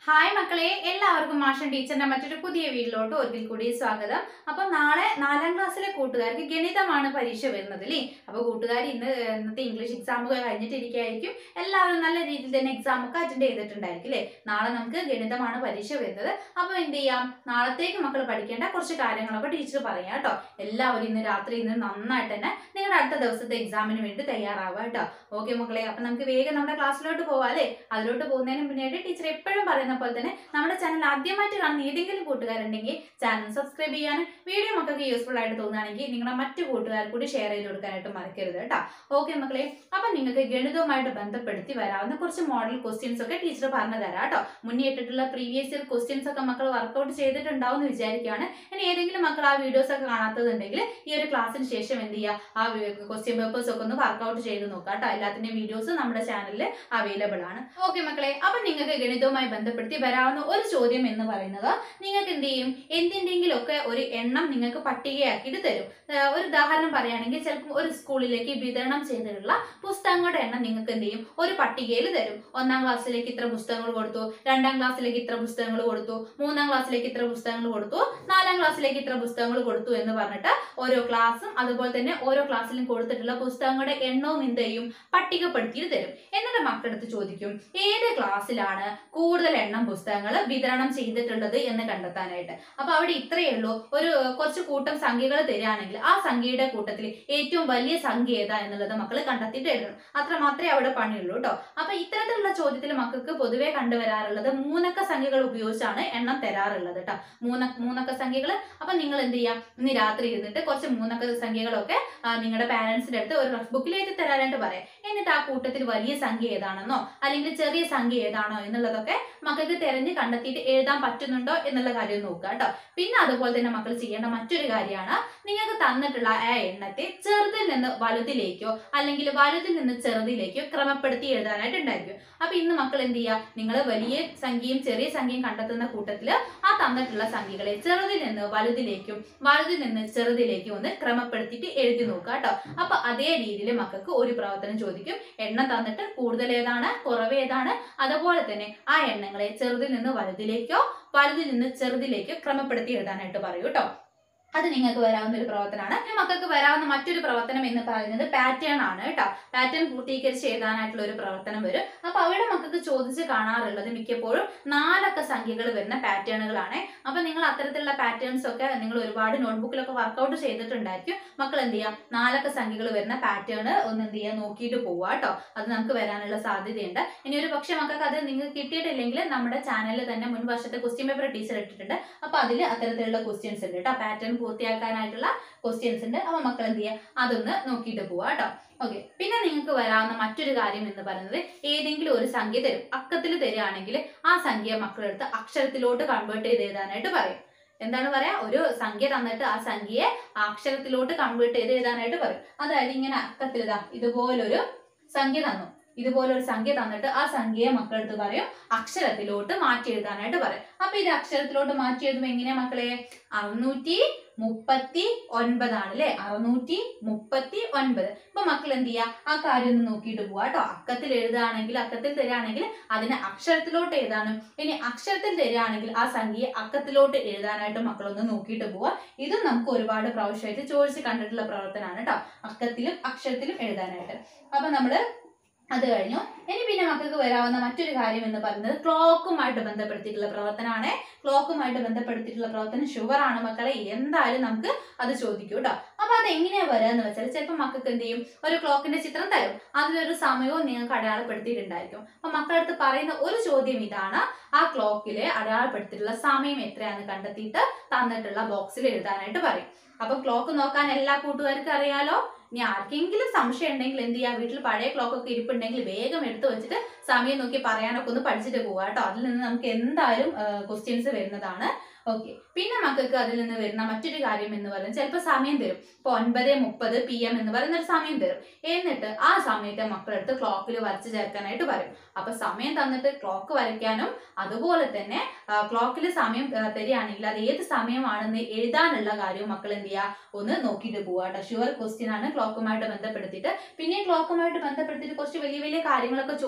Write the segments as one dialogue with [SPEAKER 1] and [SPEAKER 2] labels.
[SPEAKER 1] hi മക്കളെ എല്ലാവർക്കും മാഷൻ ടീച്ചറിന്റെ മറ്റൊരു പുതിയ വീഡിയോയിലോട്ട് ഒരിക്കൽ കൂടി സ്വാഗതം അപ്പൊ നാളെ നാലാം ക്ലാസ്സിലെ കൂട്ടുകാർക്ക് ഗണിതമാണ് പരീക്ഷ വരുന്നത് അല്ലേ അപ്പൊ കൂട്ടുകാർ ഇന്ന് ഇന്നത്തെ ഇംഗ്ലീഷ് എക്സാം ഒക്കെ കഴിഞ്ഞിട്ടിരിക്കുകയായിരിക്കും എല്ലാവരും നല്ല രീതിയിൽ തന്നെ എക്സാം ഒക്കെ അറ്റൻഡ് ചെയ്തിട്ടുണ്ടായിരിക്കും അല്ലേ നാളെ നമുക്ക് ഗണിതമാണ് പരീക്ഷ വരുന്നത് അപ്പൊ എന്ത് ചെയ്യാം നാളത്തേക്ക് മക്കൾ പഠിക്കേണ്ട കുറച്ച് കാര്യങ്ങളൊക്കെ ടീച്ചർ പറയാം കേട്ടോ എല്ലാവരും ഇന്ന് രാത്രി ഇന്ന് നന്നായിട്ട് തന്നെ നിങ്ങളുടെ അടുത്ത ദിവസത്തെ എക്സാമിന് വേണ്ടി തയ്യാറാവുക കേട്ടോ ഓക്കെ മക്കളെ അപ്പൊ നമുക്ക് വേഗം നമ്മുടെ ക്ലാസ്സിലോട്ട് പോവാം അല്ലേ അതിലോട്ട് പോകുന്നതിന് മുന്നേ ടീച്ചർ എപ്പോഴും പറയുന്ന പോലെ തന്നെ നമ്മുടെ ചാനൽ ആദ്യമായിട്ട് കാണുന്ന ഏതെങ്കിലും കൂട്ടുകാരുണ്ടെങ്കിൽ ചാനൽ സബ്സ്ക്രൈബ് ചെയ്യാനും വീഡിയോ മക്കൾക്ക് യൂസ്ഫുൾ ആയിട്ട് തോന്നുകയാണെങ്കിൽ നിങ്ങളുടെ മറ്റു കൂട്ടുകാർ കൂടി ഷെയർ ചെയ്ത് കൊടുക്കാനായിട്ട് മറക്കരുത് കേട്ടോ ഓക്കെ മക്കളെ അപ്പൊ നിങ്ങൾക്ക് ഗണിതവുമായിട്ട് ബന്ധപ്പെടുത്തി വരാവുന്ന കുറച്ച് മോഡൽ ക്വസ്റ്റ്യൻസ് ഒക്കെ ടീച്ചർ പറഞ്ഞു തരാം കേട്ടോ മുന്നേ ഇട്ടിട്ടുള്ള പ്രീവിയസ് ഇയർ ക്വസ്റ്റ്യൻസ് ഒക്കെ മക്കൾ വർക്കൗട്ട് ചെയ്തിട്ടുണ്ടാവും എന്ന് വിചാരിക്കുകയാണ് ഇനി ഏതെങ്കിലും മക്കൾ ആ വീഡിയോസ് ഒക്കെ കാണാത്തതുണ്ടെങ്കിൽ ഈ ഒരു ക്ലാസ്സിന് ശേഷം എന്ത് ചെയ്യുക ആ ക്വസ്റ്റ്യൻ പേപ്പേഴ്സ് ഒക്കെ ഒന്ന് വർക്കൗട്ട് ചെയ്ത് നോക്കാം കേട്ടോ എല്ലാത്തിന്റെയും വീഡിയോസ് നമ്മുടെ ചാനലിൽ അവൈലബിൾ ആണ് ഓക്കെ മക്കളെ അപ്പൊ നിങ്ങൾക്ക് ഗണിതവുമായി ബന്ധപ്പെടുത്തി വരാവുന്ന ഒരു ചോദ്യം എന്ന് പറയുന്നത് നിങ്ങൾക്ക് എന്ത് ചെയ്യും എന്തിൻ്റെങ്കിലും ഒക്കെ ഒരു എണ്ണം നിങ്ങൾക്ക് പട്ടികയാക്കിയിട്ട് തരും ഏർ ഒരു ഉദാഹരണം പറയുകയാണെങ്കിൽ ചിലപ്പോൾ ഒരു സ്കൂളിലേക്ക് വിതരണം ചെയ്തിട്ടുള്ള പുസ്തകങ്ങളുടെ എണ്ണം നിങ്ങൾക്ക് എന്ത് ചെയ്യും ഒരു പട്ടികയിൽ തരും ഒന്നാം ക്ലാസ്സിലേക്ക് ഇത്ര പുസ്തകങ്ങൾ കൊടുത്തു രണ്ടാം ക്ലാസ്സിലേക്ക് ഇത്ര പുസ്തകങ്ങൾ കൊടുത്തു മൂന്നാം ക്ലാസ്സിലേക്ക് ഇത്ര പുസ്തകങ്ങൾ കൊടുത്തു നാലാം ക്ലാസ്സിലേക്ക് ഇത്ര പുസ്തകങ്ങൾ കൊടുത്തു എന്ന് പറഞ്ഞിട്ട് ഓരോ ക്ലാസ്സും അതുപോലെ തന്നെ ഓരോ ക്ലാസ്സിലും കൊടുത്തിട്ടുള്ള പുസ്തകങ്ങളുടെ എണ്ണവും എന്ത് ചെയ്യും പട്ടികപ്പെടുത്തിയിട്ട് തരും എന്നിട്ട് മക്കളടുത്ത് ചോദിക്കും ഏത് ക്ലാസ്സിലാണ് കൂടുതൽ എണ്ണം പുസ്തകങ്ങൾ വിതരണം ചെയ്തിട്ടുള്ളത് എന്ന് കണ്ടെത്താനായിട്ട് അപ്പൊ അവിടെ ഇത്രയേ ഉള്ളൂ ഒരു കുറച്ച് കൂട്ടം സംഖ്യകൾ തരികയാണെങ്കിൽ ആ സംഖ്യയുടെ കൂട്ടത്തിൽ ഏറ്റവും വലിയ സംഖ്യ ഏതാ എന്നുള്ളത് മക്കൾ കണ്ടെത്തിയിട്ട് എഴുതണം അത്ര മാത്രമേ അവിടെ പണിയുള്ളൂ കേട്ടോ അപ്പൊ ഇത്തരത്തിലുള്ള ചോദ്യത്തിൽ മക്കൾക്ക് പൊതുവെ കണ്ടുവരാറുള്ളത് മൂന്നക്ക സംഖ്യകൾ ഉപയോഗിച്ചാണ് എണ്ണം തരാറുള്ളത് കേട്ടോ മൂന്ന മൂന്നക്ക സംഖ്യകൾ അപ്പൊ നിങ്ങൾ എന്ത് ചെയ്യാം ഇന്ന് രാത്രി ഇരുന്നിട്ട് കുറച്ച് മൂന്നക്ക സംഖ്യകളൊക്കെ ആ, നിങ്ങളുടെ പാരന്റ്സിന്റെ അടുത്ത് ഒരു റഫ് ബുക്കിൽ എഴുതി തരാനായിട്ട് പറയാം എന്നിട്ട് ആ കൂട്ടത്തിൽ വലിയ സംഖ്യ ഏതാണെന്നോ അല്ലെങ്കിൽ ചെറിയ സംഖ്യ ഏതാണോ എന്നുള്ളതൊക്കെ മക്കൾക്ക് തെരഞ്ഞ് കണ്ടെത്തിയിട്ട് എഴുതാൻ പറ്റുന്നുണ്ടോ എന്നുള്ള കാര്യം നോക്കുക കേട്ടോ പിന്നെ അതുപോലെ തന്നെ മക്കൾ ചെയ്യേണ്ട മറ്റൊരു കാര്യമാണ് നിങ്ങൾക്ക് തന്നിട്ടുള്ള ആ എണ്ണത്തെ ചെറുതിൽ നിന്ന് വലുതിലേക്കോ അല്ലെങ്കിൽ വലുതിൽ നിന്ന് ചെറുതിലേക്കോ ക്രമപ്പെടുത്തി എഴുതാനായിട്ട് ഉണ്ടായിരിക്കും അപ്പൊ ഇന്ന് മക്കൾ എന്ത് ചെയ്യുക നിങ്ങൾ വലിയ സംഖ്യയും ചെറിയ സംഖ്യയും കണ്ടെത്തുന്ന കൂട്ടത്തിൽ ആ തന്നിട്ടുള്ള സംഖ്യകളെ ചെറുതിൽ നിന്ന് വലുതിലേക്കും വലുതിൽ നിന്ന് ചെറുതിലേക്കും ഒന്ന് ക്രമപ്പെടുത്തിയിട്ട് എഴുതി നോക്കുക കേട്ടോ അപ്പൊ അതേ രീതിയിൽ മക്കൾക്ക് ഒരു പ്രവർത്തനം ചോദിക്കും എണ്ണം തന്നിട്ട് കൂടുതൽ ഏതാണ് കുറവ് ഏതാണ് അതുപോലെ തന്നെ ആ എണ്ണങ്ങളെ ചെറുതിൽ നിന്ന് വലുതിലേക്കോ വലുതിൽ നിന്ന് ചെറുതിലേക്കോ ക്രമപ്പെടുത്തി എഴുതാനായിട്ട് പറയൂ കേട്ടോ അത് നിങ്ങൾക്ക് വരാവുന്ന ഒരു പ്രവർത്തനമാണ് ഇനി മക്കൾക്ക് വരാവുന്ന മറ്റൊരു പ്രവർത്തനം എന്ന് പറയുന്നത് പാറ്റേൺ ആണ് കേട്ടോ പാറ്റേൺ പൂർത്തീകരിച്ച് എഴുതാനായിട്ടുള്ള ഒരു പ്രവർത്തനം വരും അപ്പൊ അവിടെ മക്കൾക്ക് ചോദിച്ച് കാണാറുള്ളത് മിക്കപ്പോഴും നാലക്ക സംഖ്യകൾ വരുന്ന പാറ്റേണുകളാണ് അപ്പൊ നിങ്ങൾ അത്തരത്തിലുള്ള പാറ്റേൺസ് ഒക്കെ നിങ്ങൾ ഒരുപാട് നോട്ട്ബുക്കിലൊക്കെ വർക്കൗട്ട് ചെയ്തിട്ടുണ്ടായിരിക്കും മക്കൾ എന്ത് ചെയ്യാം നാലക്ക സംഖ്യകൾ വരുന്ന പാറ്റേൺ ഒന്ന് എന്ത് ചെയ്യാം നോക്കിയിട്ട് പോവുക കേട്ടോ അത് നമുക്ക് വരാനുള്ള സാധ്യതയുണ്ട് ഇനി ഒരു പക്ഷേ മക്കൾക്ക് അത് നിങ്ങൾക്ക് കിട്ടിയിട്ടില്ലെങ്കിൽ നമ്മുടെ ചാനലിൽ തന്നെ മുൻ വർഷത്തെ ക്വസ്റ്റ്യൻ പേപ്പർ ടീച്ചർ ഇട്ടിട്ടുണ്ട് അപ്പൊ അതിൽ അത്തരത്തിലുള്ള ക്വസ്റ്റ്യൻസ് ഉണ്ട് കേട്ടോ പാറ്റേൺ പൂർത്തിയാക്കാനായിട്ടുള്ള ക്വസ്റ്റ്യൻസ് ഉണ്ട് അപ്പൊ മക്കൾ എന്ത് ചെയ്യുക അതൊന്ന് നോക്കിയിട്ട് പോവാ കേട്ടോ ഓക്കെ പിന്നെ നിങ്ങൾക്ക് വരാവുന്ന മറ്റൊരു കാര്യം എന്ന് പറയുന്നത് ഏതെങ്കിലും ഒരു സംഖ്യ തരും അക്കത്തിൽ തരികയാണെങ്കിൽ ആ സംഖ്യ മക്കളെടുത്ത് അക്ഷരത്തിലോട്ട് കൺവേർട്ട് ചെയ്ത് എഴുതാനായിട്ട് പറയും എന്താണ് പറയാ ഒരു സംഖ്യ തന്നിട്ട് ആ സംഖ്യയെ അക്ഷരത്തിലോട്ട് കൺവേർട്ട് ചെയ്ത് എഴുതാനായിട്ട് പറയും അതായത് ഇങ്ങനെ അക്കത്തിൽ ഇതാ ഇതുപോലൊരു സംഖ്യ തന്നു ഇതുപോലൊരു സംഖ്യ തന്നിട്ട് ആ സംഖ്യയെ മക്കളെടുത്ത് പറയും അക്ഷരത്തിലോട്ട് മാറ്റി എഴുതാനായിട്ട് പറയും അപ്പൊ ഇത് അക്ഷരത്തിലോട്ട് മാറ്റി എഴുതുമ്പോൾ എങ്ങനെയാ മക്കളെ അറുന്നൂറ്റി മുപ്പത്തി ഒൻപതാണ് അല്ലെ അറുന്നൂറ്റി മുപ്പത്തി ഒൻപത് ഇപ്പൊ മക്കൾ എന്ത് ചെയ്യാ ആ കാര്യം ഒന്ന് നോക്കിയിട്ട് പോവാ കേട്ടോ അക്കത്തിൽ എഴുതുകയാണെങ്കിൽ അക്കത്തിൽ തരികയാണെങ്കിൽ അതിനെ അക്ഷരത്തിലോട്ട് എഴുതാനും ഇനി അക്ഷരത്തിൽ തരികയാണെങ്കിൽ ആ സംഖ്യയെ അക്കത്തിലോട്ട് എഴുതാനായിട്ട് മക്കളൊന്ന് നോക്കിയിട്ട് പോവാ ഇതും നമുക്ക് ഒരുപാട് പ്രാവശ്യമായിട്ട് ചോദിച്ച് കണ്ടിട്ടുള്ള പ്രവർത്തനമാണ് കേട്ടോ അക്കത്തിലും അക്ഷരത്തിലും എഴുതാനായിട്ട് അപ്പൊ നമ്മള് അത് കഴിഞ്ഞു ഇനി പിന്നെ മക്കൾക്ക് വരാവുന്ന മറ്റൊരു കാര്യം എന്ന് പറയുന്നത് ക്ലോക്കുമായിട്ട് ബന്ധപ്പെടുത്തിയിട്ടുള്ള പ്രവർത്തനമാണ് ക്ലോക്കുമായിട്ട് ബന്ധപ്പെടുത്തിയിട്ടുള്ള പ്രവർത്തനം ഷുവർ ആണ് മക്കളെ എന്തായാലും നമുക്ക് അത് ചോദിക്കും കേട്ടോ അപ്പൊ അത് എങ്ങനെയാ വരിക എന്ന് വെച്ചാൽ ചിലപ്പോൾ മക്കൾക്ക് എന്ത് ചെയ്യും ഒരു ക്ലോക്കിന്റെ ചിത്രം തരും അതിലൊരു സമയവും നിങ്ങൾക്ക് അടയാളപ്പെടുത്തിയിട്ടുണ്ടായിരിക്കും അപ്പൊ മക്കളടുത്ത് പറയുന്ന ഒരു ചോദ്യം ഇതാണ് ആ ക്ലോക്കില് അടയാളപ്പെടുത്തിയിട്ടുള്ള സമയം എത്രയാണെന്ന് കണ്ടെത്തിയിട്ട് തന്നിട്ടുള്ള ബോക്സിൽ എഴുതാനായിട്ട് പറയും അപ്പൊ ക്ലോക്ക് നോക്കാൻ എല്ലാ കൂട്ടുകാർക്കും അറിയാലോ ഇനി ആർക്കെങ്കിലും സംശയം ഉണ്ടെങ്കിൽ എന്ത് ചെയ്യാം വീട്ടിൽ പഴയ ക്ലോക്ക് ഒക്കെ ഇരിപ്പുണ്ടെങ്കിൽ വേഗം എടുത്തു വെച്ചിട്ട് സമയം നോക്കി പറയാനൊക്കെ ഒന്ന് പഠിച്ചിട്ട് പോവാ കേട്ടോ അതിൽ നിന്ന് നമുക്ക് എന്തായാലും ക്വസ്റ്റ്യൻസ് വരുന്നതാണ് ഓക്കെ പിന്നെ മക്കൾക്ക് അതിൽ നിന്ന് വരുന്ന മറ്റൊരു കാര്യം എന്ന് പറയുന്നത് ചിലപ്പോൾ സമയം തരും ഇപ്പൊ ഒൻപത് മുപ്പത് പി എം എന്ന് പറയുന്ന ഒരു സമയം തരും എന്നിട്ട് ആ സമയത്തെ മക്കളെടുത്ത് ക്ലോക്കിൽ വരച്ച് ചേർക്കാനായിട്ട് പറയും അപ്പൊ സമയം തന്നിട്ട് ക്ലോക്ക് വരയ്ക്കാനും അതുപോലെ തന്നെ ക്ലോക്കിൽ സമയം ആ, തരികയാണെങ്കിൽ അത് ഏത് സമയമാണെന്ന് എഴുതാനുള്ള കാര്യവും മക്കൾ എന്ത് ചെയ്യുക ഒന്ന് നോക്കിയിട്ട് പോവുക കേട്ടോ ഷുവർ ക്വസ്റ്റ്യൻ ആണ് ക്ലോക്കുമായിട്ട് ബന്ധപ്പെടുത്തിയിട്ട് പിന്നെ ക്ലോക്കുമായിട്ട് ബന്ധപ്പെടുത്തിയിട്ട് കുറച്ച് വലിയ വലിയ കാര്യങ്ങളൊക്കെ ചോദിക്കാനുള്ള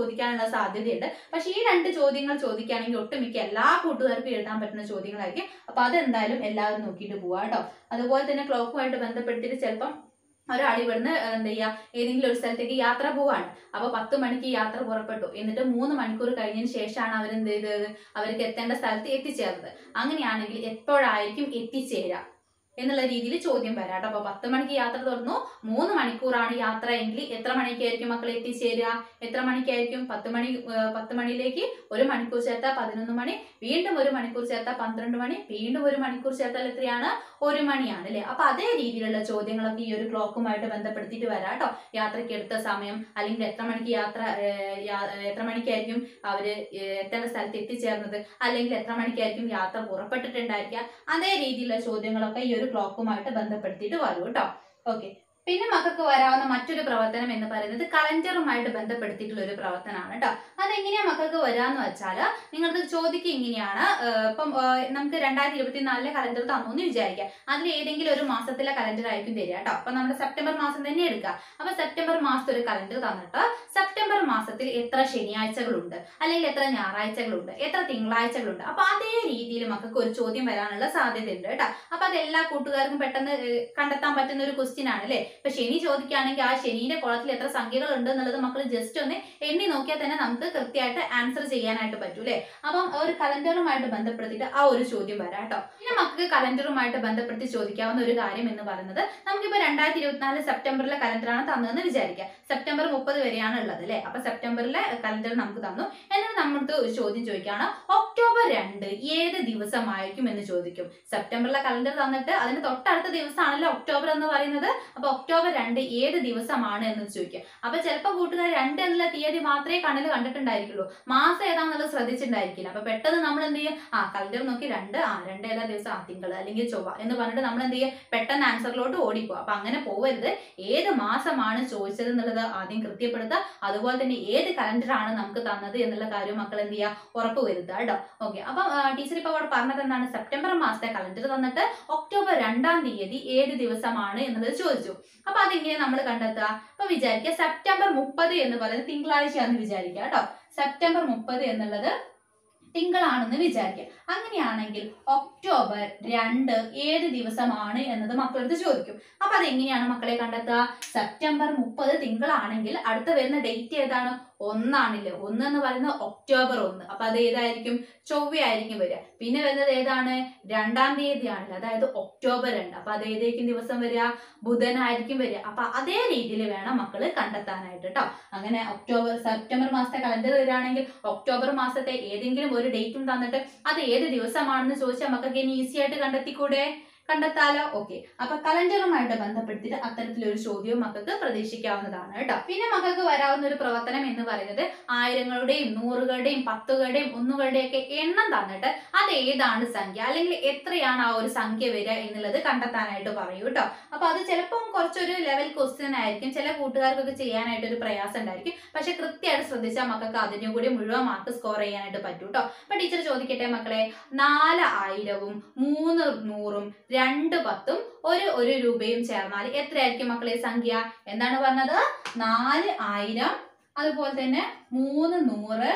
[SPEAKER 1] സാധ്യതയുണ്ട് പക്ഷേ ഈ രണ്ട് ചോദ്യങ്ങൾ ചോദിക്കുകയാണെങ്കിൽ ഒട്ടുമിക്ക എല്ലാ കൂട്ടുകാർക്കും എഴുതാൻ പറ്റുന്ന ചോദ്യങ്ങളായിരിക്കും അപ്പൊ അതെന്തായാലും എല്ലാവരും നോക്കിയിട്ട് പോവാ കേട്ടോ അതുപോലെ തന്നെ ക്ലോക്കുമായിട്ട് ബന്ധപ്പെടുത്തിയിട്ട് ചിലപ്പം ഒരാൾ ഇവിടുന്ന് എന്താ ചെയ്യുക ഏതെങ്കിലും ഒരു സ്ഥലത്തേക്ക് യാത്ര പോവാണ് അപ്പൊ പത്ത് മണിക്ക് യാത്ര പുറപ്പെട്ടു എന്നിട്ട് മൂന്ന് മണിക്കൂർ കഴിഞ്ഞതിന് ശേഷമാണ് അവർ എന്ത് ചെയ്തത് അവർക്ക് എത്തേണ്ട സ്ഥലത്ത് എത്തിച്ചേർന്നത് അങ്ങനെയാണെങ്കിൽ എപ്പോഴായിരിക്കും എത്തിച്ചേരുക എന്നുള്ള രീതിയിൽ ചോദ്യം വരാം കേട്ടോ അപ്പൊ പത്ത് മണിക്ക് യാത്ര തുറന്നു മൂന്ന് മണിക്കൂറാണ് യാത്ര എങ്കിൽ എത്ര മണിക്കായിരിക്കും മക്കൾ എത്തിച്ചേരുക എത്ര മണിക്കായിരിക്കും പത്ത് മണി ഏർ പത്ത് മണിയിലേക്ക് ഒരു മണിക്കൂർ ചേർത്താൽ പതിനൊന്ന് മണി വീണ്ടും ഒരു മണിക്കൂർ ചേർത്താൽ പന്ത്രണ്ട് മണി വീണ്ടും ഒരു മണിക്കൂർ ചേർത്താൽ എത്രയാണ് ഒരു മണിയാണ് അല്ലേ അപ്പൊ അതേ രീതിയിലുള്ള ചോദ്യങ്ങളൊക്കെ ഈ ഒരു ക്ലോക്കുമായിട്ട് ബന്ധപ്പെടുത്തിയിട്ട് വരാം കേട്ടോ യാത്രയ്ക്ക് എടുത്ത സമയം അല്ലെങ്കിൽ എത്ര മണിക്ക് യാത്ര ഏർ യാ- എത്ര മണിക്കായിരിക്കും അവര് ഏർ എത്തേണ്ട സ്ഥലത്ത് എത്തിച്ചേർന്നത് അല്ലെങ്കിൽ എത്ര മണിക്കായിരിക്കും യാത്ര പുറപ്പെട്ടിട്ടുണ്ടായിരിക്കുക അതേ രീതിയിലുള്ള ചോദ്യങ്ങളൊക്കെ ഈ ഒരു ക്ലോക്കുമായിട്ട് ബന്ധപ്പെടുത്തിയിട്ട് വരും കേട്ടോ ഓക്കെ പിന്നെ മക്കൾക്ക് വരാവുന്ന മറ്റൊരു പ്രവർത്തനം എന്ന് പറയുന്നത് കലണ്ടറുമായിട്ട് ബന്ധപ്പെടുത്തിയിട്ടുള്ള ഒരു പ്രവർത്തനമാണ് കേട്ടോ അതെങ്ങനെയാ മക്കൾക്ക് വരാന്ന് വെച്ചാൽ നിങ്ങൾക്ക് ചോദിക്കുക ഇങ്ങനെയാണ് ഏർ ഇപ്പം ഏർ നമുക്ക് രണ്ടായിരത്തി ഇരുപത്തിനാലിലെ കലണ്ടർ തന്നു എന്ന് വിചാരിക്കാം അതിൽ ഏതെങ്കിലും ഒരു മാസത്തിലെ കലണ്ടർ ആയിരിക്കും തരിക കേട്ടോ അപ്പൊ നമ്മുടെ സെപ്റ്റംബർ മാസം തന്നെ എടുക്കുക അപ്പൊ സെപ്റ്റംബർ മാസത്തെ ഒരു കലണ്ടർ തന്നിട്ട് സെപ്റ്റംബർ മാസത്തിൽ എത്ര ശനിയാഴ്ചകളുണ്ട് അല്ലെങ്കിൽ എത്ര ഞായറാഴ്ചകളുണ്ട് എത്ര തിങ്കളാഴ്ചകളുണ്ട് അപ്പൊ അതേ രീതിയിൽ മക്കൾക്ക് ഒരു ചോദ്യം വരാനുള്ള സാധ്യത ഉണ്ട് കേട്ടോ അപ്പൊ അത് എല്ലാ കൂട്ടുകാർക്കും പെട്ടെന്ന് ഏർ കണ്ടെത്താൻ പറ്റുന്ന ഒരു ക്വസ്റ്റ്യൻ ആണ് അല്ലേ ഇപ്പൊ ശനി ചോദിക്കുകയാണെങ്കിൽ ആ ശനിയുടെ കുളത്തിൽ എത്ര സംഖ്യകൾ ഉണ്ട് എന്നുള്ളത് മക്കൾ ജസ്റ്റ് ഒന്ന് എണ്ണി നോക്കിയാൽ തന്നെ നമുക്ക് കൃത്യമായിട്ട് ആൻസർ ചെയ്യാനായിട്ട് പറ്റൂ അല്ലേ അപ്പം ഒരു കലണ്ടറുമായിട്ട് ബന്ധപ്പെടുത്തിയിട്ട് ആ ഒരു ചോദ്യം വരാം കേട്ടോ പിന്നെ മക്കൾക്ക് കലണ്ടറുമായിട്ട് ബന്ധപ്പെടുത്തി ചോദിക്കാവുന്ന ഒരു കാര്യം എന്ന് പറയുന്നത് നമുക്കിപ്പോ രണ്ടായിരത്തി ഇരുപത്തിനാല് സെപ്റ്റംബറിലെ കലണ്ടറാണ് തന്നതെന്ന് വിചാരിക്കാം സെപ്റ്റംബർ മുപ്പത് വരെയാണ് ഉള്ളത് അല്ലേ അപ്പൊ സെപ്റ്റംബറിലെ കലണ്ടർ നമുക്ക് തന്നു എന്നിട്ട് നമ്മുടെ ഒരു ചോദ്യം ചോദിക്കുകയാണ് ഒക്ടോബർ രണ്ട് ഏത് ദിവസമായിരിക്കും എന്ന് ചോദിക്കും സെപ്റ്റംബറിലെ കലണ്ടർ തന്നിട്ട് അതിന് തൊട്ടടുത്ത ദിവസമാണല്ലോ ഒക്ടോബർ എന്ന് പറയുന്നത് അപ്പൊ ഒക്ടോബർ രണ്ട് ഏത് ദിവസമാണ് എന്ന് ചോദിക്കുക അപ്പൊ ചിലപ്പോൾ കൂട്ടുകാർ രണ്ട് എന്നുള്ള തീയതി മാത്രമേ കണ്ണിൽ കണ്ടിട്ടുണ്ടായിരിക്കുള്ളൂ മാസം ഏതാണെന്നുള്ളത് ശ്രദ്ധിച്ചിട്ടുണ്ടായിരിക്കില്ല അപ്പൊ പെട്ടെന്ന് നമ്മൾ എന്ത് ചെയ്യും ആ കലണ്ടർ നോക്കി രണ്ട് ആ രണ്ട് ഏതാ ദിവസം ആ തിങ്കൾ അല്ലെങ്കിൽ ചൊവ്വ എന്ന് പറഞ്ഞിട്ട് നമ്മൾ എന്ത് ചെയ്യും പെട്ടെന്ന് ആൻസറിലോട്ട് ഓടിപ്പോകും അപ്പൊ അങ്ങനെ പോവരുത് ഏത് മാസമാണ് ചോദിച്ചത് എന്നുള്ളത് ആദ്യം കൃത്യപ്പെടുത്തുക അതുപോലെ തന്നെ ഏത് കലണ്ടറാണ് നമുക്ക് തന്നത് എന്നുള്ള കാര്യം മക്കൾ എന്ത് ചെയ്യുക ഉറപ്പ് വരുത്തുക കേട്ടോ ഓക്കെ അപ്പം ടീച്ചർ ഇപ്പോൾ അവിടെ പറഞ്ഞത് എന്താണ് സെപ്റ്റംബർ മാസത്തെ കലണ്ടർ തന്നിട്ട് ഒക്ടോബർ രണ്ടാം തീയതി ഏത് ദിവസമാണ് എന്നുള്ളത് ചോദിച്ചു അപ്പൊ അതെങ്ങനെ നമ്മൾ കണ്ടെത്തുക അപ്പൊ വിചാരിക്കുക സെപ്റ്റംബർ മുപ്പത് എന്ന് പറയുന്നത് തിങ്കളാഴ്ചയാണെന്ന് വിചാരിക്കുക കേട്ടോ സെപ്റ്റംബർ മുപ്പത് എന്നുള്ളത് തിങ്കളാണെന്ന് വിചാരിക്കുക അങ്ങനെയാണെങ്കിൽ ഒക്ടോബർ രണ്ട് ഏത് ദിവസമാണ് എന്നത് മക്കളടുത്ത് ചോദിക്കും അപ്പൊ അതെങ്ങനെയാണ് മക്കളെ കണ്ടെത്തുക സെപ്റ്റംബർ മുപ്പത് തിങ്കളാണെങ്കിൽ അടുത്ത വരുന്ന ഡേറ്റ് ഏതാണ് ഒന്നാണില്ലേ ഒന്ന് എന്ന് പറയുന്നത് ഒക്ടോബർ ഒന്ന് അപ്പൊ അത് ഏതായിരിക്കും ചൊവ്വയായിരിക്കും വരിക പിന്നെ വരുന്നത് ഏതാണ് രണ്ടാം തീയതിയാണല്ലോ അതായത് ഒക്ടോബർ രണ്ട് അപ്പൊ അത് ഏതായിരിക്കും ദിവസം വരിക ബുധനായിരിക്കും വരിക അപ്പൊ അതേ രീതിയിൽ വേണം മക്കള് കണ്ടെത്താനായിട്ട് കേട്ടോ അങ്ങനെ ഒക്ടോബർ സെപ്റ്റംബർ മാസത്തെ കലണ്ടർ വരികയാണെങ്കിൽ ഒക്ടോബർ മാസത്തെ ഏതെങ്കിലും ഒരു ഡേറ്റും തന്നിട്ട് അത് ഏത് ദിവസമാണെന്ന് ചോദിച്ചാൽ മക്കൾക്ക് ഇനി ഈസി ആയിട്ട് കണ്ടെത്തിക്കൂടെ കണ്ടെത്താലോ ഓക്കെ അപ്പൊ കലണ്ടറുമായിട്ട് ബന്ധപ്പെടുത്തിയിട്ട് അത്തരത്തിലൊരു ചോദ്യവും മക്കൾക്ക് പ്രതീക്ഷിക്കാവുന്നതാണ് കേട്ടോ പിന്നെ മക്കൾക്ക് വരാവുന്ന ഒരു പ്രവർത്തനം എന്ന് പറയുന്നത് ആയിരങ്ങളുടെയും നൂറുകളുടെയും പത്തുകളുടെയും ഒന്നുകളുടെയും ഒക്കെ എണ്ണം തന്നിട്ട് അത് ഏതാണ് സംഖ്യ അല്ലെങ്കിൽ എത്രയാണ് ആ ഒരു സംഖ്യ വരിക എന്നുള്ളത് കണ്ടെത്താനായിട്ട് പറയൂ കേട്ടോ അപ്പൊ അത് ചിലപ്പം കുറച്ചൊരു ലെവൽ ക്വസ്റ്റ്യൻ ആയിരിക്കും ചില കൂട്ടുകാർക്കൊക്കെ ചെയ്യാനായിട്ട് ഒരു പ്രയാസം ഉണ്ടായിരിക്കും പക്ഷെ കൃത്യമായിട്ട് ശ്രദ്ധിച്ചാൽ മക്കൾക്ക് അതിനും കൂടി മുഴുവൻ മാർക്ക് സ്കോർ ചെയ്യാനായിട്ട് പറ്റും കേട്ടോ അപ്പൊ ടീച്ചർ ചോദിക്കട്ടെ മക്കളെ നാല് ആയിരവും മൂന്ന് നൂറും രണ്ട് പത്തും ഒരു ഒരു രൂപയും ചേർന്നാൽ എത്രയായിരിക്കും മക്കളെ സംഖ്യ എന്താണ് പറഞ്ഞത് നാല് ആയിരം അതുപോലെ തന്നെ മൂന്ന് നൂറ്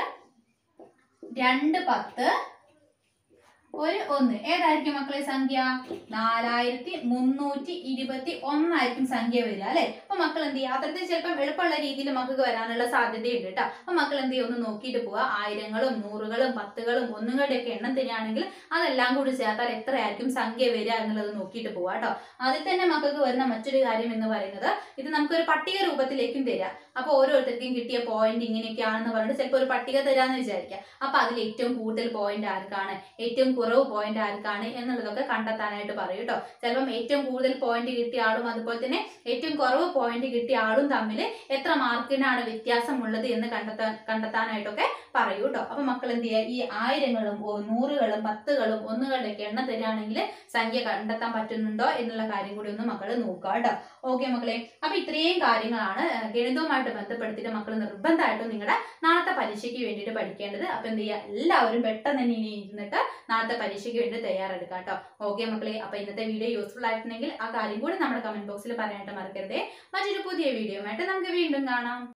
[SPEAKER 1] രണ്ട് പത്ത് ഒരു ഒന്ന് ഏതായിരിക്കും മക്കളെ സംഖ്യ നാലായിരത്തി മുന്നൂറ്റി ഇരുപത്തി ഒന്നായിരിക്കും സംഖ്യ വരിക അല്ലെ അപ്പൊ മക്കൾ എന്ത് ചെയ്യുക അത്തരത്തിൽ ചിലപ്പം എളുപ്പമുള്ള രീതിയിൽ മക്കൾക്ക് വരാനുള്ള സാധ്യതയുണ്ട് കേട്ടോ അപ്പൊ മക്കൾ എന്ത് ചെയ്യും ഒന്ന് നോക്കിയിട്ട് പോവുക ആയിരങ്ങളും നൂറുകളും പത്തുകളും ഒന്നുകളുടെ ഒക്കെ എണ്ണം തരികയാണെങ്കിൽ അതെല്ലാം കൂടി ചേർത്താൽ എത്രയായിരിക്കും സംഖ്യ വരിക എന്നുള്ളത് നോക്കിയിട്ട് പോവാ കേട്ടോ അതിൽ തന്നെ മക്കൾക്ക് വരുന്ന മറ്റൊരു കാര്യം എന്ന് പറയുന്നത് ഇത് നമുക്കൊരു പട്ടിക രൂപത്തിലേക്കും തരാം അപ്പൊ ഓരോരുത്തർക്കും കിട്ടിയ പോയിന്റ് ഇങ്ങനെയൊക്കെയാണെന്ന് പറഞ്ഞിട്ട് ചിലപ്പോൾ ഒരു പട്ടിക തരാന്ന് വിചാരിക്കാം അപ്പൊ അതിൽ ഏറ്റവും കൂടുതൽ പോയിന്റ് ആർക്കാണ് ഏറ്റവും കുറവ് പോയിന്റ് ആർക്കാണ് എന്നുള്ളതൊക്കെ കണ്ടെത്താനായിട്ട് പറയും കേട്ടോ ചിലപ്പം ഏറ്റവും കൂടുതൽ പോയിന്റ് കിട്ടിയ ആളും അതുപോലെ തന്നെ ഏറ്റവും കുറവ് പോയിന്റ് കിട്ടിയ ആളും തമ്മിൽ എത്ര മാർക്കിനാണ് വ്യത്യാസമുള്ളത് എന്ന് കണ്ടെത്താൻ കണ്ടെത്താനായിട്ടൊക്കെ പറയൂ കേട്ടോ അപ്പൊ മക്കൾ എന്ത് ചെയ്യുക ഈ ആയിരങ്ങളും ഓ, നൂറുകളും പത്തുകളും ഒന്നുകളുടെ ഒക്കെ എണ്ണം തരികയാണെങ്കിൽ സംഖ്യ കണ്ടെത്താൻ പറ്റുന്നുണ്ടോ എന്നുള്ള കാര്യം കൂടി ഒന്ന് മക്കൾ നോക്കുക കേട്ടോ ഓക്കെ മക്കളെ അപ്പൊ ഇത്രയും കാര്യങ്ങളാണ് ഏഹ്, ഗണിതവുമായിട്ട് ബന്ധപ്പെടുത്തിയിട്ട് മക്കൾ നിർബന്ധമായിട്ടും നിങ്ങളുടെ നാളത്തെ പരീക്ഷയ്ക്ക് വേണ്ടിയിട്ട് പഠിക്കേണ്ടത് അപ്പൊ എന്ത് ചെയ്യുക എല്ലാവരും പെട്ടെന്ന് തന്നെ ഇനി ഇരുന്നിട്ട് നാളത്തെ പരീക്ഷയ്ക്ക് വേണ്ടി തയ്യാറെടുക്കാം കേട്ടോ ഓക്കെ മക്കളെ അപ്പൊ ഇന്നത്തെ വീഡിയോ യൂസ്ഫുൾ ആയിട്ടുണ്ടെങ്കിൽ ആ കാര്യം കൂടി നമ്മുടെ കമന്റ് ബോക്സിൽ പറയാനായിട്ട് മറക്കരുതേ മറ്റൊരു പുതിയ വീഡിയോ ആയിട്ട് നമുക്ക് വീണ്ടും കാണാം